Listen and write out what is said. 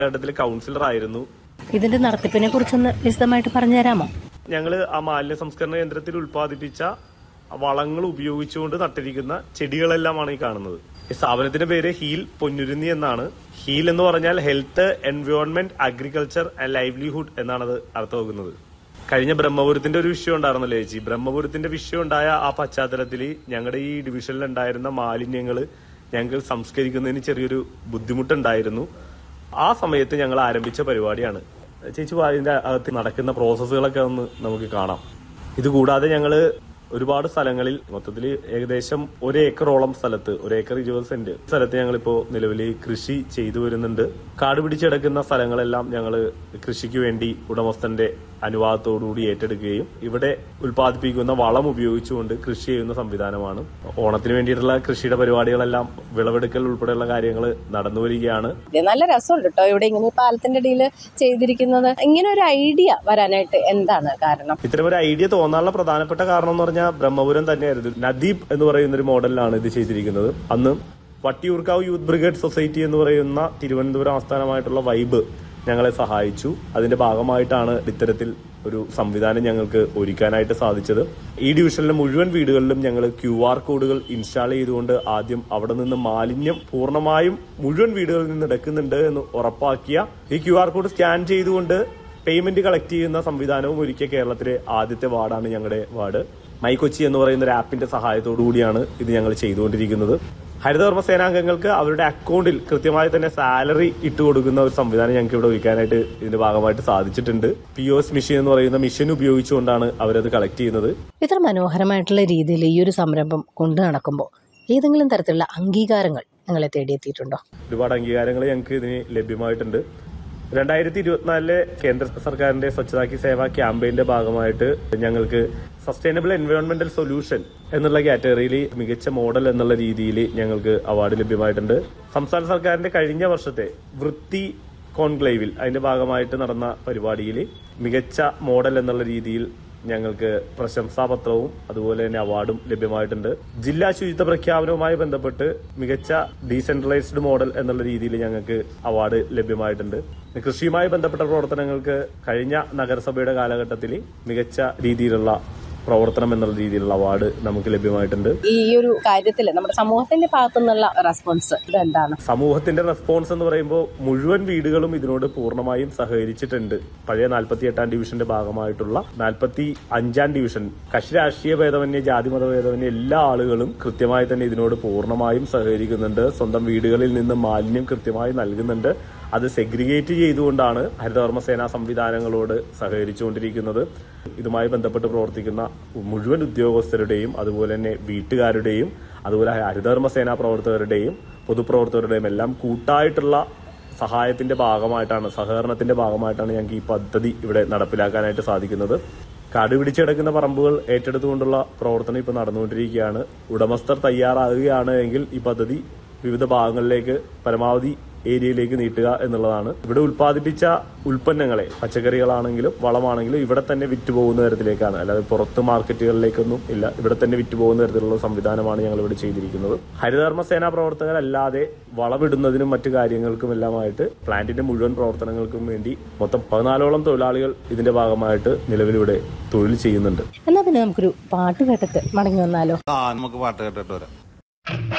കാലഘട്ടത്തിൽ കൗൺസിലർ ആയിരുന്നു ഇതിന്റെ നടത്തിപ്പിനെ കുറിച്ചൊന്ന് വിശദമായിട്ട് പറഞ്ഞു തരാമോ ഞങ്ങൾ ആ മാലിന്യ സംസ്കരണ കേന്ദ്രത്തിൽ ഉൽപ്പാദിപ്പിച്ച വളങ്ങൾ ഉപയോഗിച്ചുകൊണ്ട് നട്ടിരിക്കുന്ന ചെടികളെല്ലാമാണ് ഈ കാണുന്നത് ഈ സ്ഥാപനത്തിന്റെ പേര് ഹീൽ പൊന്നുരുന്നി എന്നാണ് ഹീൽ എന്ന് പറഞ്ഞാൽ health environment agriculture and livelihood എന്നാണ് അത് അർത്ഥമാക്കുന്നത് കഴിഞ്ഞ ബ്രഹ്മപുരത്തിന്റെ ഒരു വിഷയം ഉണ്ടായിരുന്നല്ലോ ചേച്ചി ബ്രഹ്മപുരത്തിന്റെ വിഷയം ഉണ്ടായ ആ പശ്ചാത്തലത്തിൽ ഞങ്ങളുടെ ഈ ഡിവിഷനിൽ ഉണ്ടായിരുന്ന മാലിന്യങ്ങൾ ഞങ്ങൾ സംസ്കരിക്കുന്നതിന് ചെറിയൊരു ബുദ്ധിമുട്ടുണ്ടായിരുന്നു ആ സമയത്ത് ഞങ്ങൾ ആരംഭിച്ച പരിപാടിയാണ് ചേച്ചി വാ, ഇതിന്റെ അകത്ത് നടക്കുന്ന പ്രോസസ്സുകളൊക്കെ ഒന്ന് നമുക്ക് കാണാം ഇത് കൂടാതെ ഞങ്ങള് ഒരുപാട് സ്ഥലങ്ങളിൽ മൊത്തത്തിൽ ഏകദേശം ഒരു ഏക്കറോളം സ്ഥലത്ത് ഒരു ഏക്കർ ഇരുപത് സെന്റ് സ്ഥലത്ത് ഞങ്ങളിപ്പോ നിലവിൽ കൃഷി ചെയ്തു വരുന്നുണ്ട് കാട് പിടിച്ചെടുക്കുന്ന സ്ഥലങ്ങളെല്ലാം ഞങ്ങൾ കൃഷിക്ക് വേണ്ടി ഉടമസ്ഥന്റെ അനുവാദത്തോടുകൂടി ഏറ്റെടുക്കുകയും ഇവിടെ ഉൽപ്പാദിപ്പിക്കുന്ന വളം ഉപയോഗിച്ചുകൊണ്ട് കൃഷി ചെയ്യുന്ന സംവിധാനമാണ് ഓണത്തിന് വേണ്ടിയിട്ടുള്ള കൃഷിയുടെ പരിപാടികളെല്ലാം വിളവെടുക്കൽ ഉൾപ്പെടെയുള്ള കാര്യങ്ങൾ നടന്നു വരികയാണ് ഇത് നല്ല രസമുണ്ട് കേട്ടോ ഇവിടെ ഇങ്ങനെ ഈ പാലത്തിന്റെ അടിയിൽ ചെയ്തിരിക്കുന്നത് ഇങ്ങനെ ഒരു ഐഡിയ വരാനായിട്ട് എന്താണ് കാരണം ഇത്തരം ഒരു ഐഡിയ തോന്നാനുള്ള പ്രധാനപ്പെട്ട കാരണം എന്ന് പറഞ്ഞാൽ ബ്രഹ്മപുരം തന്നെയായിരുന്നു നദീബ് എന്ന് പറയുന്ന ഒരു മോഡലിലാണ് ഇത് ചെയ്തിരിക്കുന്നത് അന്ന് വട്ടിയൂർക്കാവ് യൂത്ത് ബ്രിഗേഡ് സൊസൈറ്റി എന്ന് പറയുന്ന തിരുവനന്തപുരം ആസ്ഥാനമായിട്ടുള്ള വൈബ് ഞങ്ങളെ സഹായിച്ചു അതിന്റെ ഭാഗമായിട്ടാണ് ഇത്തരത്തിൽ ഒരു സംവിധാനം ഞങ്ങൾക്ക് ഒരുക്കാനായിട്ട് സാധിച്ചത് ഈ ഡിവിഷനിലെ മുഴുവൻ വീടുകളിലും ഞങ്ങൾ ക്യു ആർ കോഡുകൾ ഇൻസ്റ്റാൾ ചെയ്തുകൊണ്ട് ആദ്യം അവിടെ നിന്ന് മാലിന്യം പൂർണ്ണമായും മുഴുവൻ വീടുകളിൽ നിന്ന് എടുക്കുന്നുണ്ട് എന്ന് ഉറപ്പാക്കിയ ഈ ക്യു ആർ കോഡ് സ്കാൻ ചെയ്തുകൊണ്ട് പേയ്മെന്റ് കളക്ട് ചെയ്യുന്ന സംവിധാനവും ഒരുക്കിയ കേരളത്തിലെ ആദ്യത്തെ വാർഡാണ് ഞങ്ങളുടെ വാർഡ് മൈ കൊച്ചി എന്ന് പറയുന്ന ഒരു ആപ്പിന്റെ സഹായത്തോടു കൂടിയാണ് ഇത് ഞങ്ങൾ ചെയ്തുകൊണ്ടിരിക്കുന്നത് ഹരിതകർമ്മ സേനാംഗങ്ങൾക്ക് അവരുടെ അക്കൗണ്ടിൽ കൃത്യമായി തന്നെ സാലറി ഇട്ട് കൊടുക്കുന്ന ഒരു സംവിധാനം ഞങ്ങൾക്ക് ഇവിടെ ഒരുക്കാനായിട്ട് ഇതിന്റെ ഭാഗമായിട്ട് സാധിച്ചിട്ടുണ്ട് പി ഒ എസ് മെഷീൻ എന്ന് പറയുന്ന മെഷീൻ ഉപയോഗിച്ചുകൊണ്ടാണ് അവരത് കളക്ട് ചെയ്യുന്നത് ഇത്ര മനോഹരമായിട്ടുള്ള രീതിയിൽ ഈ ഒരു സംരംഭം കൊണ്ടു നടക്കുമ്പോൾ ഏതെങ്കിലും തരത്തിലുള്ള അംഗീകാരങ്ങൾ നിങ്ങളെ തേടിയെത്തിയിട്ടുണ്ടോ ഒരുപാട് അംഗീകാരങ്ങൾ ഞങ്ങൾക്ക് ഇതിന് ലഭ്യമായിട്ടുണ്ട് രണ്ടായിരത്തി ഇരുപത്തിനാലിലെ കേന്ദ്ര സർക്കാരിന്റെ സ്വച്ഛതാക്കി സേവ ക്യാമ്പയിന്റെ ഭാഗമായിട്ട് ഞങ്ങൾക്ക് സസ്റ്റൈനബിൾ എൻവയോൺമെന്റൽ സൊല്യൂഷൻ എന്നുള്ള കാറ്റഗറിയിൽ മികച്ച മോഡൽ എന്നുള്ള രീതിയിൽ ഞങ്ങൾക്ക് അവാർഡ് ലഭ്യമായിട്ടുണ്ട് സംസ്ഥാന സർക്കാരിന്റെ കഴിഞ്ഞ വർഷത്തെ വൃത്തി കോൺക്ലേവിൽ അതിന്റെ ഭാഗമായിട്ട് നടന്ന പരിപാടിയിൽ മികച്ച മോഡൽ എന്നുള്ള രീതിയിൽ ഞങ്ങൾക്ക് പ്രശംസാപത്രവും അതുപോലെ തന്നെ അവാർഡും ലഭ്യമായിട്ടുണ്ട് ജില്ലാ ശുചിത്വ പ്രഖ്യാപനവുമായി ബന്ധപ്പെട്ട് മികച്ച ഡീസെൻട്രലൈസ്ഡ് മോഡൽ എന്നുള്ള രീതിയിൽ ഞങ്ങൾക്ക് അവാർഡ് ലഭ്യമായിട്ടുണ്ട് കൃഷിയുമായി ബന്ധപ്പെട്ട പ്രവർത്തനങ്ങൾക്ക് കഴിഞ്ഞ നഗരസഭയുടെ കാലഘട്ടത്തിൽ മികച്ച രീതിയിലുള്ള പ്രവർത്തനം എന്നുള്ള രീതിയിലുള്ള അവാർഡ് നമുക്ക് ലഭ്യമായിട്ടുണ്ട് ഈ ഒരു കാര്യത്തിൽ നമ്മുടെ സമൂഹത്തിന്റെ ഭാഗത്തു നിന്നുള്ള റെസ്പോൺസ് ഇതെന്താണ് സമൂഹത്തിന്റെ റെസ്പോൺസ് എന്ന് പറയുമ്പോൾ മുഴുവൻ വീടുകളും ഇതിനോട് പൂർണ്ണമായും സഹകരിച്ചിട്ടുണ്ട് പഴയ നാൽപ്പത്തി എട്ടാം ഡിവിഷന്റെ ഭാഗമായിട്ടുള്ള നാൽപ്പത്തി അഞ്ചാം ഡിവിഷൻ കക്ഷി രാഷ്ട്രീയ ഭേദമന്യേ ജാതിമത ഭേദമന്യേ എല്ലാ ആളുകളും കൃത്യമായി തന്നെ ഇതിനോട് പൂർണ്ണമായും സഹകരിക്കുന്നുണ്ട് സ്വന്തം വീടുകളിൽ നിന്ന് മാലിന്യം കൃത്യമായി നൽകുന്നുണ്ട് അത് സെഗ്രിഗേറ്റ് ചെയ്തുകൊണ്ടാണ് ഹരിതകർമ്മ സേനാ സംവിധാനങ്ങളോട് സഹകരിച്ചുകൊണ്ടിരിക്കുന്നത് ഇതുമായി ബന്ധപ്പെട്ട് പ്രവർത്തിക്കുന്ന മുഴുവൻ ഉദ്യോഗസ്ഥരുടെയും അതുപോലെ തന്നെ വീട്ടുകാരുടെയും അതുപോലെ ഹരിതകർമ്മ സേനാ പ്രവർത്തകരുടെയും പൊതുപ്രവർത്തകരുടെയും എല്ലാം കൂട്ടായിട്ടുള്ള സഹായത്തിന്റെ ഭാഗമായിട്ടാണ് സഹകരണത്തിന്റെ ഭാഗമായിട്ടാണ് ഞങ്ങൾക്ക് ഈ പദ്ധതി ഇവിടെ നടപ്പിലാക്കാനായിട്ട് സാധിക്കുന്നത് കാട് പിടിച്ചെടുക്കുന്ന പറമ്പുകൾ ഏറ്റെടുത്തുകൊണ്ടുള്ള പ്രവർത്തനം ഇപ്പോൾ നടന്നുകൊണ്ടിരിക്കുകയാണ് ഉടമസ്ഥർ തയ്യാറാകുകയാണ് എങ്കിൽ ഈ പദ്ധതി വിവിധ ഭാഗങ്ങളിലേക്ക് പരമാവധി ഏരിയയിലേക്ക് നീട്ടുക എന്നുള്ളതാണ് ഇവിടെ ഉൽപ്പാദിപ്പിച്ച ഉൽപ്പന്നങ്ങളെ പച്ചക്കറികളാണെങ്കിലും വളമാണെങ്കിലും ഇവിടെ തന്നെ വിറ്റുപോകുന്ന തരത്തിലേക്കാണ് അല്ലാതെ പുറത്ത് മാർക്കറ്റുകളിലേക്കൊന്നും ഇല്ല ഇവിടെ തന്നെ വിറ്റുപോകുന്ന തരത്തിലുള്ള സംവിധാനമാണ് ഞങ്ങൾ ഇവിടെ ചെയ്തിരിക്കുന്നത് ഹരിതകർമ്മ സേനാ പ്രവർത്തകരല്ലാതെ വളമിടുന്നതിനും മറ്റു കാര്യങ്ങൾക്കും എല്ലാമായിട്ട് പ്ലാന്റിന്റെ മുഴുവൻ പ്രവർത്തനങ്ങൾക്കും വേണ്ടി മൊത്തം പതിനാലോളം തൊഴിലാളികൾ ഇതിന്റെ ഭാഗമായിട്ട് നിലവിലിവിടെ തൊഴിൽ ചെയ്യുന്നുണ്ട് എന്നാൽ പിന്നെ നമുക്കൊരു പാട്ട് കേട്ടിട്ട് മടങ്ങി വന്നാലോ ആ നമുക്ക് പാട്ട് കേട്ടിട്ട് വരാം